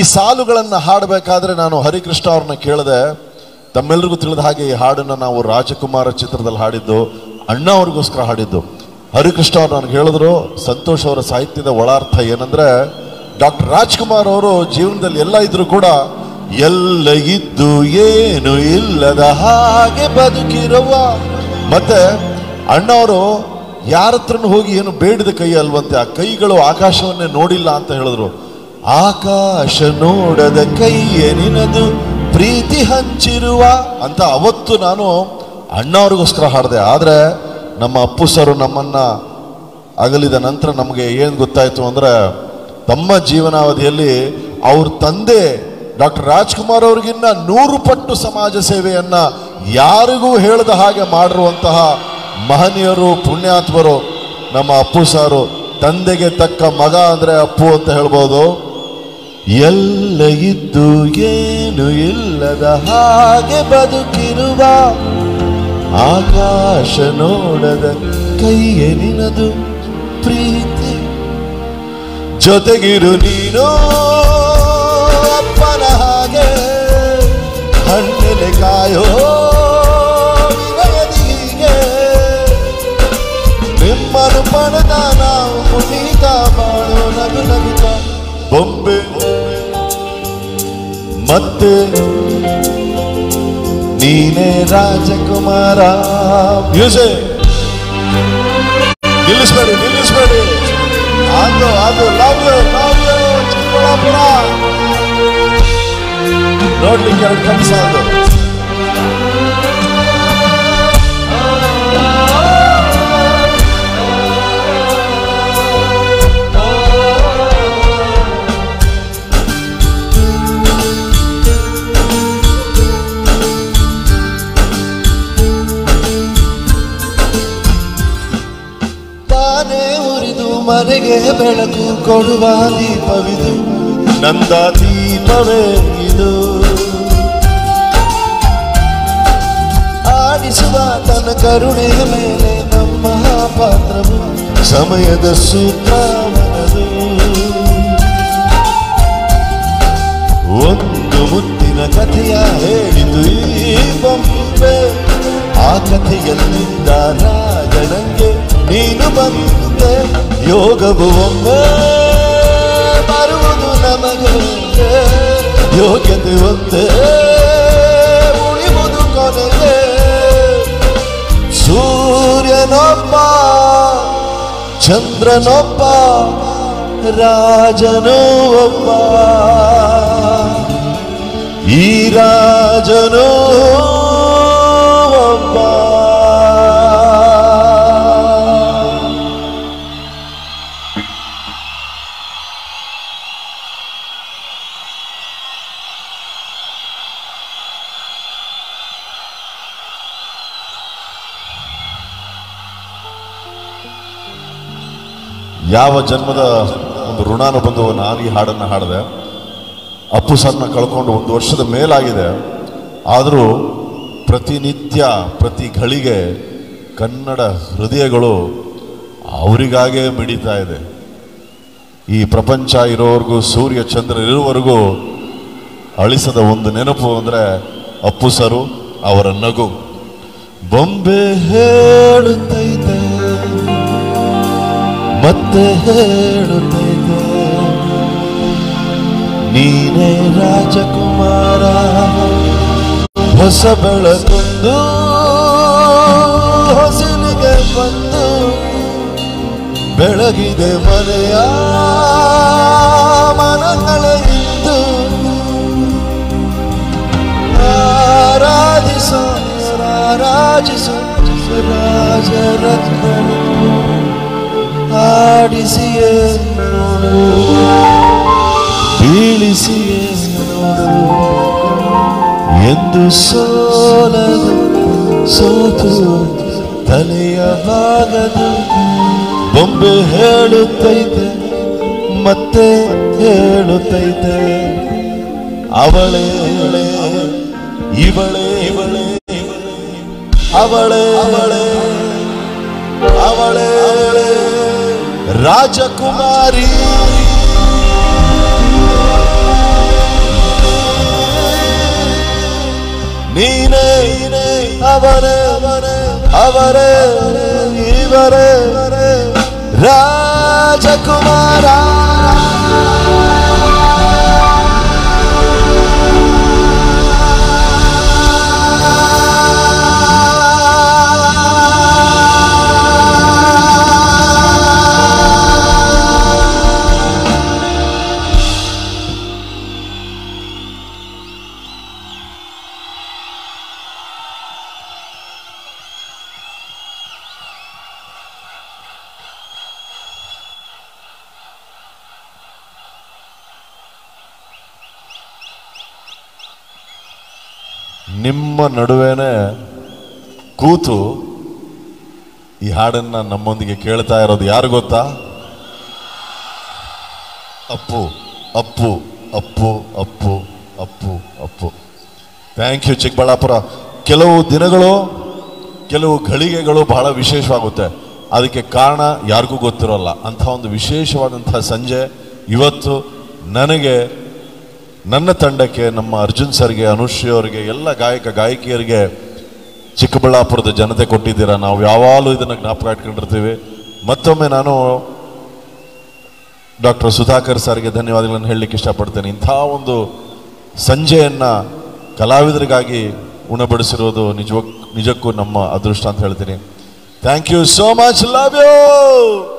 ಈ ಸಾಲುಗಳನ್ನು ಹಾಡಬೇಕಾದ್ರೆ ನಾನು ಹರಿಕೃಷ್ಣ ಅವ್ರನ್ನ ಕೇಳಿದೆ ತಮ್ಮೆಲ್ಲರಿಗೂ ತಿಳಿದ ಹಾಗೆ ಈ ಹಾಡನ್ನು ನಾವು ರಾಜಕುಮಾರ ಚಿತ್ರದಲ್ಲಿ ಹಾಡಿದ್ದು ಅಣ್ಣ ಅವ್ರಿಗೋಸ್ಕರ ಹಾಡಿದ್ದು ಹರಿಕೃಷ್ಣ ಅವ್ರು ನನಗೆ ಹೇಳಿದ್ರು ಸಂತೋಷ್ ಅವರ ಸಾಹಿತ್ಯದ ಒಳಾರ್ಥ ಏನಂದ್ರೆ ಡಾಕ್ಟರ್ ರಾಜ್ಕುಮಾರ್ ಅವರು ಜೀವನದಲ್ಲಿ ಎಲ್ಲ ಇದ್ರು ಕೂಡ ಎಲ್ಲ ಇದ್ದು ಏನು ಇಲ್ಲದ ಹಾಗೆ ಬದುಕಿರುವ ಮತ್ತೆ ಅಣ್ಣವರು ಯಾರ ಹತ್ರನೂ ಹೋಗಿ ಏನು ಬೇಡಿದ ಕೈ ಅಲ್ವಂತೆ ಆ ಕೈಗಳು ಆಕಾಶವನ್ನೇ ನೋಡಿಲ್ಲ ಅಂತ ಹೇಳಿದ್ರು ಆಕಾಶ ನೋಡದ ಕೈಯೇ ನಿನದು ಪ್ರೀತಿ ಹಂಚಿರುವ ಅಂತ ಅವತ್ತು ನಾನು ಅಣ್ಣವ್ರಿಗೋಸ್ಕರ ಹಾಡಿದೆ ಆದರೆ ನಮ್ಮ ಅಪ್ಪು ಸರು ನಮ್ಮನ್ನ ಅಗಲಿದ ನಂತರ ನಮಗೆ ಏನು ಗೊತ್ತಾಯ್ತು ಅಂದ್ರೆ ತಮ್ಮ ಜೀವನಾವಧಿಯಲ್ಲಿ ಅವ್ರ ತಂದೆ ಡಾಕ್ಟರ್ ರಾಜ್ಕುಮಾರ್ ಅವ್ರಿಗಿನ್ನ ನೂರು ಪಟ್ಟು ಸಮಾಜ ಸೇವೆಯನ್ನ ಯಾರಿಗೂ ಹೇಳದ ಹಾಗೆ ಮಾಡಿರುವಂತಹ ಮಹನೀಯರು ಪುಣ್ಯಾತ್ಮರು ನಮ್ಮ ಅಪ್ಪು ಸಾರು ತಂದೆಗೆ ತಕ್ಕ ಮಗ ಅಂದ್ರೆ ಅಪ್ಪು ಅಂತ ಹೇಳ್ಬೋದು ಎಲ್ಲ ಇದ್ದು ಏನು ಇಲ್ಲದ ಹಾಗೆ ಬದುಕಿರುವ ಆಕಾಶ ನೋಡದ ಕೈಯೇ ನಿನದು ಪ್ರೀತಿ ಜೊತೆಗಿರು ನೀನು ಅಪ್ಪನ ಹಾಗೆ ಹಣ್ಣೆಲೆ ಕಾಯೋ ವಿನಯದಿ ಹೀಗೆ ನಿಮ್ಮನ್ನು ಪಡೆದ ನಾವು ಪುನೀತ ಬಾಳೋ ನಗು ನಗುತ್ತ ಬೊಂಬೆ ಮತ್ತೆ ನೀನೇ ರಾಜಕುಮಾರ ಮ್ಯೂಸಿಕ್ ನಿಲ್ಲಿಸ್ಬೇಡಿ ನಿಲ್ಲಿಸ್ಬೇಡಿ ಅದು ಅದು love you love you Chikkaballapura ನೋಡ್ಲಿಕ್ಕೆ ಎರಡು ಕನಸ ಅದು ತಾನೇ ಉರಿದು ಮನೆಗೆ ಬೆಳಕು ಕೊಡುವ ದೀಪವಿದು ನಂದ ದೀಪವೇ ಇದು ಆಡಿಸುವ ತನ್ನ ಕರುಣೆಯ ಮೇಲೆ ನಮ್ಮ ಪಾತ್ರವು ಸಮಯದ ಸೂತ್ರವನದು ಒಂದು ಮುತ್ತಿನ ಕಥೆಯ ಹೇಳಿತು ಈ ಬೊಂಬೆ ಆ ಕಥೆಯಲ್ಲಿದ್ದ ರಾಜನಂಗೆ ನೀನು ಬಂದೆ ಯೋಗವು ಒಮ್ಮೆ ಬರುವುದು ನಮಗೆ ಯೋಗ್ಯತೆ ಒಂದೇ ಉಳಿಯುವುದು ಕೊನೆಗೆ ಸೂರ್ಯನೊಬ್ಬ ಚಂದ್ರನೊಬ್ಬ ರಾಜನೂ ಒಬ್ಬ ಈ ರಾಜನೂ ಒಬ್ಬ ಯಾವ ಜನ್ಮದ ಒಂದು ಋಣಾನುಬಂಧವು ನಾನು ಈ ಹಾಡನ್ನು ಹಾಡಿದೆ ಅಪ್ಪು ಸರ್ನ ಕಳ್ಕೊಂಡು ಒಂದು ವರ್ಷದ ಮೇಲಾಗಿದೆ ಆದರೂ ಪ್ರತಿನಿತ್ಯ ಪ್ರತಿ ಘಳಿಗೆ ಕನ್ನಡ ಹೃದಯಗಳು ಅವರಿಗಾಗೇ ಮಿಡಿತಾ ಇದೆ ಈ ಪ್ರಪಂಚ ಇರೋವರೆಗೂ ಸೂರ್ಯ ಚಂದ್ರ ಇರುವವರೆಗೂ ಅಳಿಸದ ಒಂದು ನೆನಪು ಅಂದರೆ ಅಪ್ಪು ಸರು ಅವರ ನಗು ಬೊಂಬೆ ಹೇಳುತ್ತೈತೆ ಮತ್ತೆ ಹೇಳುತ್ತೈತೆ ನೀನೇ ರಾಜಕುಮಾರ ಹೊಸ ಬೆಳಕೊಂದು ಹೊಸಲಿಗೆ ಬಂದು ಬೆಳಗಿದೆ ಮನೆಯ ಮನಗಳ ಇಂದು ಆರಾಧಿಸೋ ರಾರಾಜಿಸೋ ರಾಜರತ್ನ ಆಡಿಸಿಯೇ ನೋಡು ಬೀಳಿಸಿಯೇ ನೋಡು ಎಂದು ಸೋಲದು ಸೋತು ತಲೆಯ ಭಾಗದು ಬೊಂಬೆ ಹೇಳುತ್ತೈತೆ ಮತ್ತೆ ಹೇಳುತ್ತೈತೆ ಅವಳೇ ಇವಳೇ ಇವಳೇ ಅವಳೇ ಅವಳೇ ಅವಳೇ ರಾಜಕುಮಾರಿ ನೀನೇ ಅವರೇ ಅವರೇ ಇವರೇ ರಾಜಕುಮಾರ ನಿಮ್ಮ ನಡುವೆನೆ ಕೂತು ಈ ಹಾಡನ್ನ ನಮ್ಮೊಂದಿಗೆ ಕೇಳ್ತಾ ಇರೋದು ಯಾರು ಗೊತ್ತಾ ಅಪ್ಪು ಅಪ್ಪು ಅಪ್ಪು ಅಪ್ಪು ಅಪ್ಪು ಅಪ್ಪು ಥ್ಯಾಂಕ್ ಯು ಚಿಕ್ಕಬಳ್ಳಾಪುರ ಕೆಲವು ದಿನಗಳು ಕೆಲವು ಘಳಿಗೆಗಳು ಬಹಳ ವಿಶೇಷವಾಗುತ್ತೆ ಅದಕ್ಕೆ ಕಾರಣ ಯಾರಿಗೂ ಗೊತ್ತಿರೋಲ್ಲ ಅಂಥ ಒಂದು ವಿಶೇಷವಾದಂತಹ ಸಂಜೆ ಇವತ್ತು ನನಗೆ ನನ್ನ ತಂಡಕ್ಕೆ ನಮ್ಮ ಅರ್ಜುನ್ ಸರ್ಗೆ ಅನುಶ್ರೀ ಅವರಿಗೆ ಎಲ್ಲ ಗಾಯಕ ಗಾಯಕಿಯರಿಗೆ ಚಿಕ್ಕಬಳ್ಳಾಪುರದ ಜನತೆ ಕೊಟ್ಟಿದ್ದೀರಾ ನಾವು ಯಾವಾಗಲೂ ಇದನ್ನು ಜ್ಞಾಪಕ ಇಟ್ಕೊಂಡಿರ್ತೀವಿ ಮತ್ತೊಮ್ಮೆ ನಾನು ಡಾಕ್ಟರ್ ಸುಧಾಕರ್ ಸರ್ಗೆ ಧನ್ಯವಾದಗಳನ್ನು ಹೇಳಲಿಕ್ಕೆ ಇಷ್ಟಪಡ್ತೇನೆ ಇಂಥ ಒಂದು ಸಂಜೆಯನ್ನ ಕಲಾವಿದರಿಗಾಗಿ ಉಣಬಡಿಸಿರೋದು ನಿಜ ನಿಜಕ್ಕೂ ನಮ್ಮ ಅದೃಷ್ಟ ಅಂತ ಹೇಳ್ತೀನಿ thank you so much love you